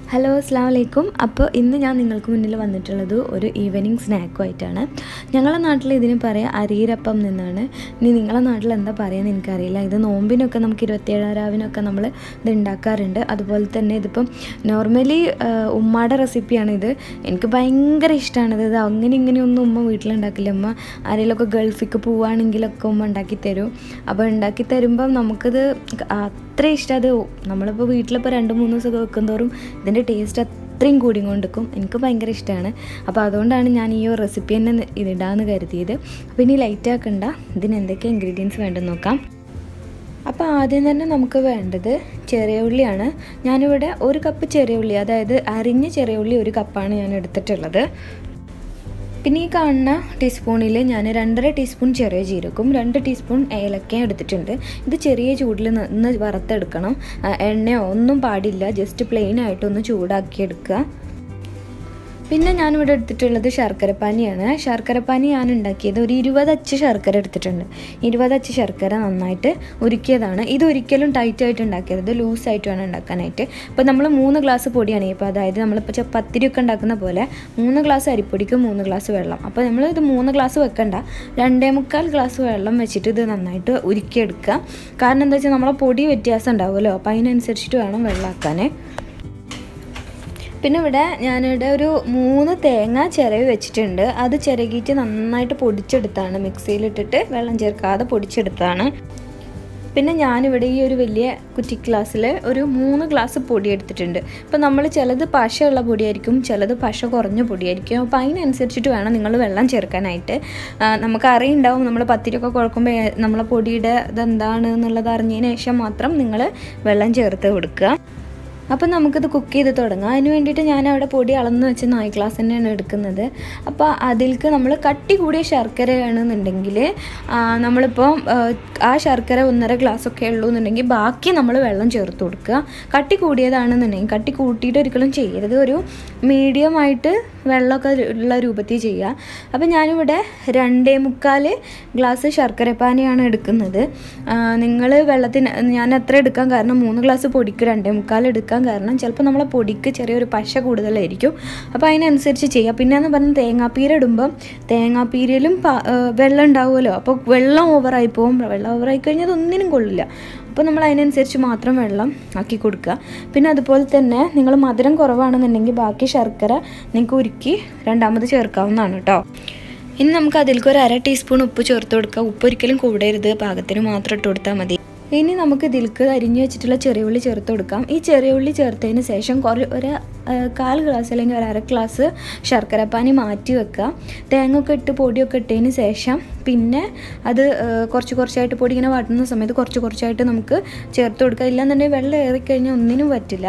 hello അസ്സാം വലൈക്കും അപ്പോൾ ഇന്ന് ഞാൻ നിങ്ങൾക്ക് മുന്നിൽ വന്നിട്ടുള്ളത് ഒരു ഈവനിങ് സ്നാക്കുമായിട്ടാണ് ഞങ്ങളുടെ നാട്ടിൽ ഇതിന് പറയാം അരീരപ്പം നിന്നാണ് ഇനി നിങ്ങളുടെ നാട്ടിൽ എന്താ പറയുക എനിക്കറിയില്ല ഇത് നോമ്പിനൊക്കെ നമുക്ക് ഇരുപത്തിയേഴാം രാവിനൊക്കെ നമ്മൾ ഇത് ഉണ്ടാക്കാറുണ്ട് അതുപോലെ തന്നെ ഇതിപ്പം നോർമലി ഉമ്മയുടെ റെസിപ്പിയാണ് ഇത് എനിക്ക് ഭയങ്കര ഇഷ്ടമാണ് ഇത് അങ്ങനെ ഇങ്ങനെയൊന്നും ഉമ്മ വീട്ടിലുണ്ടാക്കില്ല ഉമ്മ ആരെങ്കിലുമൊക്കെ ഗൾഫിക്ക് പോവുകയാണെങ്കിലൊക്കെ ഉമ്മ ഉണ്ടാക്കി തരും അപ്പോൾ ഉണ്ടാക്കി തരുമ്പം നമുക്കിത് അത്ര ഇഷ്ടം അത് നമ്മളിപ്പോൾ വീട്ടിലിപ്പോൾ രണ്ട് മൂന്ന് ദിവസമൊക്കെ വെക്കും തോറും ഇതിൻ്റെ ടേസ്റ്റ് അത്രയും കൂടി കൊണ്ടിരിക്കും എനിക്ക് ഭയങ്കര ഇഷ്ടമാണ് അപ്പോൾ അതുകൊണ്ടാണ് ഞാൻ ഈ ഒരു റെസിപ്പി തന്നെ ഇതിടാമെന്ന് കരുതിയത് അപ്പോൾ ഇനി ലൈറ്റ് ആക്കണ്ട ഇതിന് എന്തൊക്കെ ഇൻഗ്രീഡിയൻസ് വേണ്ടെന്ന് നോക്കാം അപ്പോൾ ആദ്യം തന്നെ നമുക്ക് വേണ്ടത് ചെറിയ ഉള്ളിയാണ് ഞാനിവിടെ ഒരു കപ്പ് ചെറിയ ഉള്ളി അതായത് അരിഞ്ഞ ചെറിയ ഉള്ളി ഒരു കപ്പാണ് ഞാൻ എടുത്തിട്ടുള്ളത് പിന്നെ ഈ കാണുന്ന ടീസ്പൂണിൽ ഞാൻ രണ്ടര ടീസ്പൂൺ ചെറിയ ജീരകവും രണ്ട് ടീസ്പൂൺ ഏലക്കയും എടുത്തിട്ടുണ്ട് ഇത് ചെറിയ ചൂടിൽ നിന്ന് വറുത്തെടുക്കണം എണ്ണയോ ഒന്നും പാടില്ല ജസ്റ്റ് പ്ലെയിൻ ആയിട്ടൊന്ന് ചൂടാക്കി എടുക്കുക പിന്നെ ഞാനിവിടെ എടുത്തിട്ടുള്ളത് ശർക്കരപ്പാനിയാണ് ശർക്കരപ്പാനി ഞാൻ ഉണ്ടാക്കിയത് ഒരു ഇരുപത് അച്ച് ശർക്കര എടുത്തിട്ടുണ്ട് ഇരുപത് അച്ച് ശർക്കര നന്നായിട്ട് ഉരുക്കിയതാണ് ഇത് ഒരിക്കലും ടൈറ്റ് ആയിട്ട് ഉണ്ടാക്കിയത് ലൂസായിട്ട് വേണം ഉണ്ടാക്കാനായിട്ട് ഇപ്പോൾ നമ്മൾ മൂന്ന് ഗ്ലാസ് പൊടിയാണ് ഇപ്പോൾ അതായത് നമ്മളിപ്പോൾ പത്തിരി ഒക്കെ ഉണ്ടാക്കുന്ന പോലെ മൂന്ന് ഗ്ലാസ് അരിപ്പൊടിക്ക് മൂന്ന് ഗ്ലാസ് വെള്ളം അപ്പോൾ നമ്മൾ ഇത് മൂന്ന് ഗ്ലാസ് വെക്കണ്ട രണ്ടേ മുക്കാൽ ഗ്ലാസ് വെള്ളം വെച്ചിട്ട് ഇത് നന്നായിട്ട് ഉരുക്കിയെടുക്കുക കാരണം എന്താ വെച്ചാൽ നമ്മളെ പൊടി വ്യത്യാസം ഉണ്ടാവുമല്ലോ അപ്പോൾ അതിനനുസരിച്ചിട്ട് വേണം വെള്ളമാക്കാൻ പിന്നെ ഇവിടെ ഞാനിവിടെ ഒരു മൂന്ന് തേങ്ങ ചിരവി വെച്ചിട്ടുണ്ട് അത് ചിരകിയിട്ട് നന്നായിട്ട് പൊടിച്ചെടുത്താണ് മിക്സിയിലിട്ടിട്ട് വെള്ളം ചേർക്കാതെ പൊടിച്ചെടുത്താണ് പിന്നെ ഞാനിവിടെ ഈ ഒരു വലിയ കുറ്റി ഗ്ലാസ്സിൽ ഒരു മൂന്ന് ഗ്ലാസ് പൊടി എടുത്തിട്ടുണ്ട് ഇപ്പോൾ നമ്മൾ ചിലത് പശയുള്ള പൊടിയായിരിക്കും ചിലത് പശ കുറഞ്ഞ പൊടിയായിരിക്കും അപ്പോൾ അതിനനുസരിച്ചിട്ട് വേണം നിങ്ങൾ വെള്ളം ചേർക്കാനായിട്ട് നമുക്ക് അറിയുണ്ടാവും നമ്മൾ പത്തിരിയൊക്കെ കുഴക്കുമ്പോൾ നമ്മളെ പൊടിയുടെ ഇതെന്താണ് എന്നുള്ളത് അറിഞ്ഞതിന് ശേഷം മാത്രം നിങ്ങൾ വെള്ളം ചേർത്ത് കൊടുക്കുക അപ്പം നമുക്കിത് കുക്ക് ചെയ്ത് തുടങ്ങാം അതിന് വേണ്ടിയിട്ട് ഞാൻ അവിടെ പൊടി അളന്ന് വെച്ച് നാല് ഗ്ലാസ് തന്നെയാണ് എടുക്കുന്നത് അപ്പോൾ അതിൽക്ക് നമ്മൾ കട്ടി കൂടിയ ശർക്കരയാണെന്നുണ്ടെങ്കിൽ നമ്മളിപ്പോൾ ആ ശർക്കര ഒന്നര ഗ്ലാസ് ഒക്കെ ഉള്ളൂ എന്നുണ്ടെങ്കിൽ ബാക്കി നമ്മൾ വെള്ളം ചേർത്ത് കൊടുക്കുക കട്ടി കൂടിയതാണെന്നുണ്ടെങ്കിൽ കട്ടി കൂട്ടിയിട്ട് ഒരിക്കലും ചെയ്യരുത് ഒരു മീഡിയം ആയിട്ട് വെള്ളമൊക്കെ ഉള്ള രൂപത്തിൽ ചെയ്യുക അപ്പോൾ ഞാനിവിടെ രണ്ടേ മുക്കാൽ ഗ്ലാസ് ശർക്കരപ്പാനിയാണ് എടുക്കുന്നത് നിങ്ങൾ വെള്ളത്തിന് ഞാൻ എത്ര എടുക്കാൻ കാരണം മൂന്ന് ഗ്ലാസ് പൊടിക്ക് രണ്ടേ മുക്കാൽ എടുക്കാൻ കാരണം ചിലപ്പോൾ നമ്മളെ പൊടിക്ക് ചെറിയൊരു പശ കൂടുതലായിരിക്കും അപ്പോൾ അതിനനുസരിച്ച് ചെയ്യുക പിന്നെ എന്ന് പറഞ്ഞാൽ തേങ്ങാപ്പീര ഇടുമ്പം തേങ്ങാപ്പീരയിലും വെള്ളം ഉണ്ടാവുമല്ലോ അപ്പോൾ വെള്ളം ഓവറായി പോകും വെള്ളം ഓവറായി കഴിഞ്ഞാൽ ഒന്നിനും കൊള്ളില്ല അപ്പോൾ നമ്മൾ അതിനനുസരിച്ച് മാത്രം വെള്ളം ആക്കി കൊടുക്കുക പിന്നെ അതുപോലെ തന്നെ നിങ്ങൾ മധുരം കുറവാണെന്നുണ്ടെങ്കിൽ ബാക്കി ശർക്കര നിങ്ങൾക്ക് ഉരുക്കി രണ്ടാമത് ചേർക്കാവുന്നതാണ് കേട്ടോ ഇനി നമുക്ക് അതിലേക്ക് ഒരു അര ടീസ്പൂൺ ഉപ്പ് ചേർത്ത് കൊടുക്കുക ഉപ്പ് ഒരിക്കലും കൂടരുത് പാകത്തിന് മാത്രം ഇട്ട് കൊടുത്താൽ മതി ഇനി നമുക്ക് ഇതിൽക്ക് അരിഞ്ഞു വെച്ചിട്ടുള്ള ചെറിയ ഉള്ളി ചേർത്ത് കൊടുക്കാം ഈ ചെറിയ ഉള്ളി ചേർത്തതിന് ശേഷം കുറേ ഒരു കാൽ ഗ്ലാസ് അല്ലെങ്കിൽ ഒരു അര ഗ്ലാസ് ശർക്കരപ്പാനി മാറ്റി വെക്കുക തേങ്ങ ഒക്കെ ഇട്ട് പൊടിയൊക്കെ ഇട്ടതിന് ശേഷം പിന്നെ അത് കുറച്ച് കുറച്ചായിട്ട് പൊടി ഇങ്ങനെ വാട്ടുന്ന സമയത്ത് കുറച്ച് കുറച്ചായിട്ട് നമുക്ക് ചേർത്ത് കൊടുക്കുക ഇല്ലാന്നുണ്ടെങ്കിൽ വെള്ളം ഏറിക്കഴിഞ്ഞാൽ ഒന്നിനും പറ്റില്ല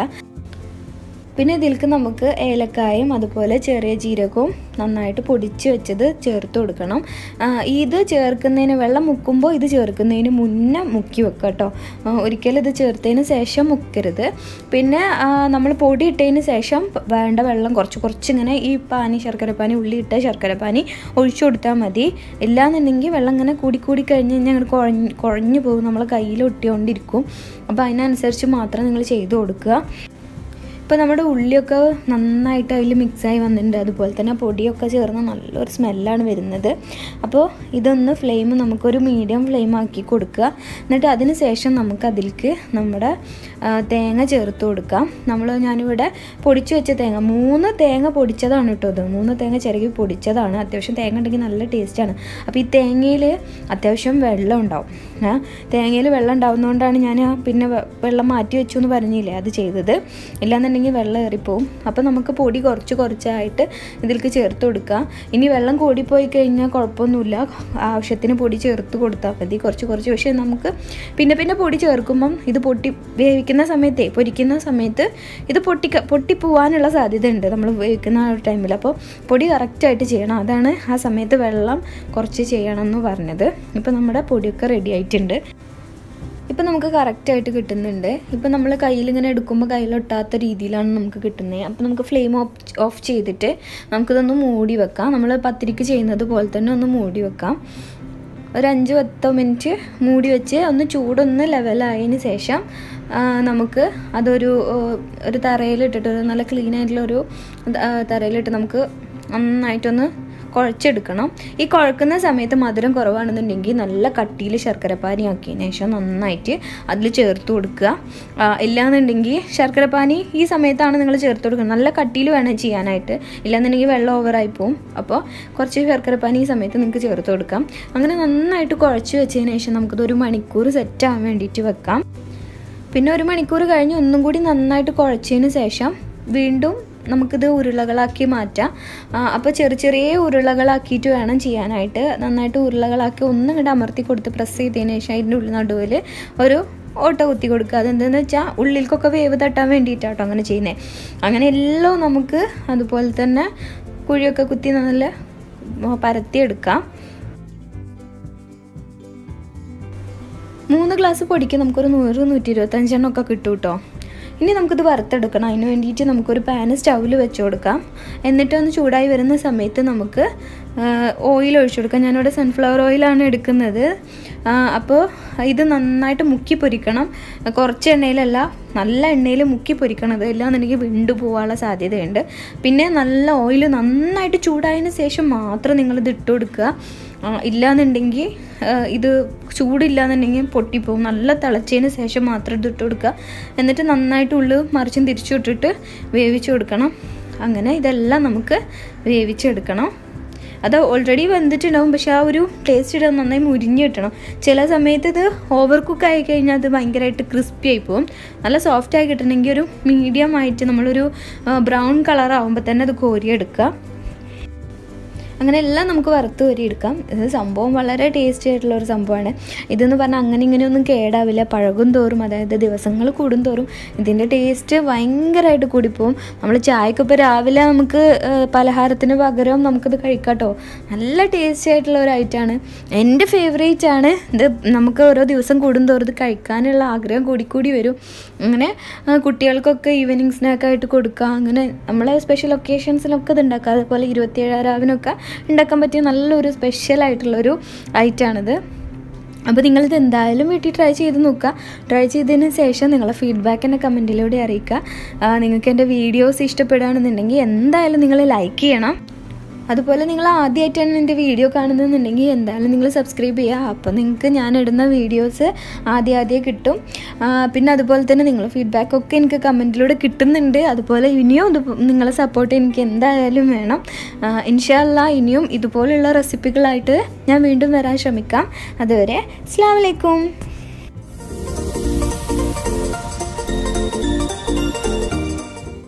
പിന്നെ ഇതിലേക്ക് നമുക്ക് ഏലക്കായും അതുപോലെ ചെറിയ ജീരകവും നന്നായിട്ട് പൊടിച്ച് വെച്ചത് ചേർത്ത് കൊടുക്കണം ഇത് ചേർക്കുന്നതിന് വെള്ളം മുക്കുമ്പോൾ ഇത് ചേർക്കുന്നതിന് മുന്നേ മുക്കി വെക്കുക കേട്ടോ ഒരിക്കലും ഇത് ചേർത്തതിന് ശേഷം മുക്കരുത് പിന്നെ നമ്മൾ പൊടി ഇട്ടതിന് ശേഷം വേണ്ട വെള്ളം കുറച്ച് കുറച്ച് ഇങ്ങനെ ഈ പാനി ശർക്കരപ്പാനി ഉള്ളി ഇട്ട ശർക്കരപ്പാനി ഒഴിച്ചു കൊടുത്താൽ മതി ഇല്ലാന്നുണ്ടെങ്കിൽ വെള്ളം ഇങ്ങനെ കൂടി കൂടി കഴിഞ്ഞ് കഴിഞ്ഞാൽ അങ്ങനെ കുഴഞ്ഞ് കുഴഞ്ഞു പോകും നമ്മളെ കയ്യിൽ ഒട്ടിക്കൊണ്ടിരിക്കും അപ്പോൾ അതിനനുസരിച്ച് മാത്രം നിങ്ങൾ ചെയ്ത് കൊടുക്കുക ഇപ്പോൾ നമ്മുടെ ഉള്ളിയൊക്കെ നന്നായിട്ട് അതിൽ മിക്സായി വന്നിട്ടുണ്ട് അതുപോലെ തന്നെ പൊടിയൊക്കെ ചേർന്ന് നല്ലൊരു സ്മെല്ലാണ് വരുന്നത് അപ്പോൾ ഇതൊന്ന് ഫ്ലെയിം നമുക്കൊരു മീഡിയം ഫ്ലെയിം ആക്കി കൊടുക്കുക എന്നിട്ട് അതിന് ശേഷം നമുക്ക് അതിലേക്ക് നമ്മുടെ തേങ്ങ ചേർത്ത് കൊടുക്കാം നമ്മൾ ഞാനിവിടെ പൊടിച്ചു വെച്ച തേങ്ങ മൂന്ന് തേങ്ങ പൊടിച്ചതാണ് കേട്ടോ ഇത് മൂന്ന് തേങ്ങ ചിരകി പൊടിച്ചതാണ് അത്യാവശ്യം തേങ്ങ ഉണ്ടെങ്കിൽ നല്ല ടേസ്റ്റാണ് അപ്പോൾ ഈ തേങ്ങയിൽ അത്യാവശ്യം വെള്ളം ഉണ്ടാവും തേങ്ങയിൽ വെള്ളം ഉണ്ടാവുന്നതുകൊണ്ടാണ് ഞാൻ പിന്നെ വെള്ളം മാറ്റി വെച്ചു എന്ന് പറഞ്ഞില്ലേ അത് ചെയ്തത് ഇല്ലാന്നുണ്ടെങ്കിൽ വെള്ളം ഏറിപ്പോവും അപ്പോൾ നമുക്ക് പൊടി കുറച്ച് കുറച്ചായിട്ട് ഇതിലേക്ക് ചേർത്ത് കൊടുക്കുക ഇനി വെള്ളം കൂടിപ്പോയി കഴിഞ്ഞാൽ കുഴപ്പമൊന്നുമില്ല ആവശ്യത്തിന് പൊടി ചേർത്ത് കൊടുത്താൽ മതി കുറച്ച് കുറച്ച് പക്ഷേ നമുക്ക് പിന്നെ പിന്നെ പൊടി ചേർക്കുമ്പം ഇത് പൊട്ടി വേവിക്കുന്ന സമയത്തേ പൊരിക്കുന്ന സമയത്ത് ഇത് പൊട്ടിക്ക പൊട്ടിപ്പോവാനുള്ള സാധ്യത ഉണ്ട് നമ്മൾ വേവിക്കുന്ന ആ ഒരു ടൈമിൽ അപ്പോൾ പൊടി കറക്റ്റായിട്ട് ചെയ്യണം അതാണ് ആ സമയത്ത് വെള്ളം കുറച്ച് ചെയ്യണം എന്ന് പറഞ്ഞത് ഇപ്പോൾ നമ്മുടെ പൊടിയൊക്കെ റെഡി ആയിട്ടുണ്ട് ഇപ്പം നമുക്ക് കറക്റ്റായിട്ട് കിട്ടുന്നുണ്ട് ഇപ്പം നമ്മൾ കയ്യിൽ ഇങ്ങനെ എടുക്കുമ്പോൾ കയ്യിലൊട്ടാത്ത രീതിയിലാണ് നമുക്ക് കിട്ടുന്നത് അപ്പോൾ നമുക്ക് ഫ്ലെയിം ഓഫ് ഓഫ് ചെയ്തിട്ട് നമുക്കിതൊന്ന് മൂടി വെക്കാം നമ്മൾ പത്തിരിക്ക് ചെയ്യുന്നത് പോലെ തന്നെ ഒന്ന് മൂടി വെക്കാം ഒരു അഞ്ച് പത്തോ മിനിറ്റ് മൂടി വെച്ച് ഒന്ന് ചൂടൊന്ന് ലെവലായതിന് ശേഷം നമുക്ക് അതൊരു ആ, ഒരു തറയിലിട്ടിട്ട് ഒരു നല്ല ക്ലീൻ ആയിട്ടുള്ള ഒരു ആ, തറയിലിട്ട് നമുക്ക് നന്നായിട്ടൊന്ന് കുഴച്ചെടുക്കണം ഈ കുഴക്കുന്ന സമയത്ത് മധുരം കുറവാണെന്നുണ്ടെങ്കിൽ നല്ല കട്ടിയിൽ ശർക്കരപ്പാനി ആക്കിയതിന് ശേഷം നന്നായിട്ട് അതിൽ ചേർത്ത് കൊടുക്കുക ആ, ഇല്ലാന്നുണ്ടെങ്കിൽ ശർക്കരപ്പാനി ഈ സമയത്താണ് നിങ്ങൾ ചേർത്ത് കൊടുക്കുന്നത് നല്ല കട്ടിയിൽ വേണം ചെയ്യാനായിട്ട് ഇല്ലാന്നുണ്ടെങ്കിൽ വെള്ളം ഓവറായി പോവും അപ്പോൾ കുറച്ച് ശർക്കരപ്പാനി ഈ സമയത്ത് നിങ്ങൾക്ക് ചേർത്ത് കൊടുക്കാം അങ്ങനെ നന്നായിട്ട് കുഴച്ച് വെച്ചതിന് ശേഷം നമുക്കത് ഒരു മണിക്കൂർ സെറ്റ് ആവാൻ വേണ്ടിയിട്ട് വെക്കാം പിന്നെ ഒരു മണിക്കൂർ കഴിഞ്ഞ് ഒന്നും കൂടി നന്നായിട്ട് കുഴച്ചതിന് ശേഷം വീണ്ടും നമുക്കിത് ഉരുളകളാക്കി മാറ്റാം അപ്പോൾ ചെറിയ ചെറിയ ഉരുളകളാക്കിയിട്ട് വേണം ചെയ്യാനായിട്ട് നന്നായിട്ട് ഉരുളകളാക്കി ഒന്നും ഇങ്ങോട്ട് അമർത്തി കൊടുത്ത് പ്രസ് ചെയ്തതിന് ശേഷം അതിൻ്റെ ഉള്ളിൽ നടുവിൽ ഒരു ഓട്ട കുത്തി കൊടുക്കുക അതെന്താണെന്ന് വെച്ചാൽ ഉള്ളിൽക്കൊക്കെ വേവ് തട്ടാൻ വേണ്ടിയിട്ടാട്ടോ അങ്ങനെ ചെയ്യുന്നത് അങ്ങനെ എല്ലാം നമുക്ക് അതുപോലെ തന്നെ കുഴിയൊക്കെ കുത്തി നല്ല പരത്തിയെടുക്കാം മൂന്ന് ഗ്ലാസ് പൊടിക്ക് നമുക്കൊരു നൂറ് നൂറ്റി ഇരുപത്തഞ്ചെണ്ണം ഒക്കെ കിട്ടും കേട്ടോ ഇനി നമുക്കിത് വറുത്തെടുക്കണം അതിന് വേണ്ടിയിട്ട് നമുക്കൊരു പാന് സ്റ്റൗവിൽ വെച്ച് കൊടുക്കാം എന്നിട്ട് ഒന്ന് ചൂടായി വരുന്ന സമയത്ത് നമുക്ക് ഓയിൽ ഒഴിച്ചു കൊടുക്കാം ഞാനിവിടെ സൺഫ്ലവർ ഓയിലാണ് എടുക്കുന്നത് ആ, അപ്പോൾ ഇത് നന്നായിട്ട് മുക്കി പൊരിക്കണം കുറച്ച് എണ്ണയിലല്ല നല്ല എണ്ണയിൽ മുക്കി പൊരിക്കണത് ഇല്ലാന്നുണ്ടെങ്കിൽ വിണ്ടു പോകാനുള്ള സാധ്യതയുണ്ട് പിന്നെ നല്ല ഓയിൽ നന്നായിട്ട് ചൂടായതിന് ശേഷം മാത്രം നിങ്ങളിത് ഇട്ട് കൊടുക്കുക ആ, ഇല്ലാന്നുണ്ടെങ്കിൽ ആ, ഇത് ചൂടില്ലാന്നുണ്ടെങ്കിൽ പൊട്ടിപ്പോവും നല്ല തിളച്ചതിന് ശേഷം മാത്രം ഇത് ഇട്ട് കൊടുക്കുക എന്നിട്ട് നന്നായിട്ട് ഉള്ളു മറിച്ചും തിരിച്ചു ഇട്ടിട്ട് വേവിച്ച് കൊടുക്കണം അങ്ങനെ ഇതെല്ലാം നമുക്ക് വേവിച്ചെടുക്കണം അത് ഓൾറെഡി വെന്തിട്ടുണ്ടാവും പക്ഷെ ആ ഒരു ടേസ്റ്റ് ഇടാൻ നന്നായി മുരിഞ്ഞ് കിട്ടണം ചില സമയത്ത് ഇത് ഓവർ കുക്ക് ആയി കഴിഞ്ഞാൽ അത് ഭയങ്കരമായിട്ട് ക്രിസ്പി ആയി പോകും നല്ല സോഫ്റ്റ് ആയി കിട്ടണമെങ്കിൽ ഒരു മീഡിയം ആയിട്ട് നമ്മളൊരു ബ്രൗൺ കളർ ആകുമ്പോൾ തന്നെ അത് കോരിയെടുക്കുക അങ്ങനെ എല്ലാം നമുക്ക് വറുത്ത് വരി എടുക്കാം ഇത് സംഭവം വളരെ ടേസ്റ്റി ആയിട്ടുള്ള ഒരു സംഭവമാണ് ഇതെന്ന് പറഞ്ഞാൽ അങ്ങനെ ഇങ്ങനെയൊന്നും കേടാവില്ല പഴകും തോറും അതായത് ദിവസങ്ങൾ കൂടും തോറും ഇതിൻ്റെ ടേസ്റ്റ് ഭയങ്കരമായിട്ട് കൂടിപ്പോവും നമ്മൾ ചായക്കൊപ്പം രാവിലെ നമുക്ക് ആ, പലഹാരത്തിന് പകരം നമുക്കിത് കഴിക്കാട്ടോ നല്ല ടേസ്റ്റി ആയിട്ടുള്ള ഒരു ഐറ്റമാണ് എൻ്റെ ഫേവറേറ്റ് ആണ് ഇത് നമുക്ക് ഓരോ ദിവസം കൂടും തോറും ഇത് കഴിക്കാനുള്ള ആഗ്രഹം കൂടിക്കൂടി വരും അങ്ങനെ ആ, കുട്ടികൾക്കൊക്കെ ഈവനിങ് സ്നാക്കായിട്ട് കൊടുക്കുക അങ്ങനെ നമ്മളെ സ്പെഷ്യൽ ഒക്കേഷൻസിലൊക്കെ ഇത് ഉണ്ടാക്കുക അതുപോലെ ഇരുപത്തിയേഴാം രാവിനൊക്കെ ഉണ്ടാക്കാൻ പറ്റിയ നല്ലൊരു സ്പെഷ്യൽ ആയിട്ടുള്ളൊരു ഐറ്റമാണിത് അപ്പോൾ നിങ്ങളിത് എന്തായാലും വീട്ടിൽ ട്രൈ ചെയ്ത് നോക്കുക ട്രൈ ചെയ്തതിന് ശേഷം നിങ്ങളെ ഫീഡ്ബാക്ക് എന്നെ കമൻറ്റിലൂടെ അറിയിക്കുക ആ, നിങ്ങൾക്ക് എൻ്റെ വീഡിയോസ് ഇഷ്ടപ്പെടുകയാണെന്നുണ്ടെങ്കിൽ എന്തായാലും നിങ്ങൾ ലൈക്ക് ചെയ്യണം അതുപോലെ നിങ്ങൾ ആദ്യമായിട്ടാണ് എൻ്റെ വീഡിയോ കാണുന്നതെന്നുണ്ടെങ്കിൽ എന്തായാലും നിങ്ങൾ സബ്സ്ക്രൈബ് ചെയ്യുക അപ്പോൾ നിങ്ങൾക്ക് ഞാൻ ഇടുന്ന വീഡിയോസ് ആദ്യം ആദ്യം കിട്ടും ആ, പിന്നെ അതുപോലെ തന്നെ നിങ്ങൾ ഫീഡ്ബാക്ക് ഒക്കെ എനിക്ക് കമൻറ്റിലൂടെ കിട്ടുന്നുണ്ട് അതുപോലെ ഇനിയും ഇത് നിങ്ങളെ സപ്പോർട്ട് എനിക്ക് എന്തായാലും വേണം ഇൻഷാല്ല ഇനിയും ഇതുപോലുള്ള റെസിപ്പികളായിട്ട് ഞാൻ വീണ്ടും വരാൻ ശ്രമിക്കാം അതുവരെ അസ്സാം വലൈക്കും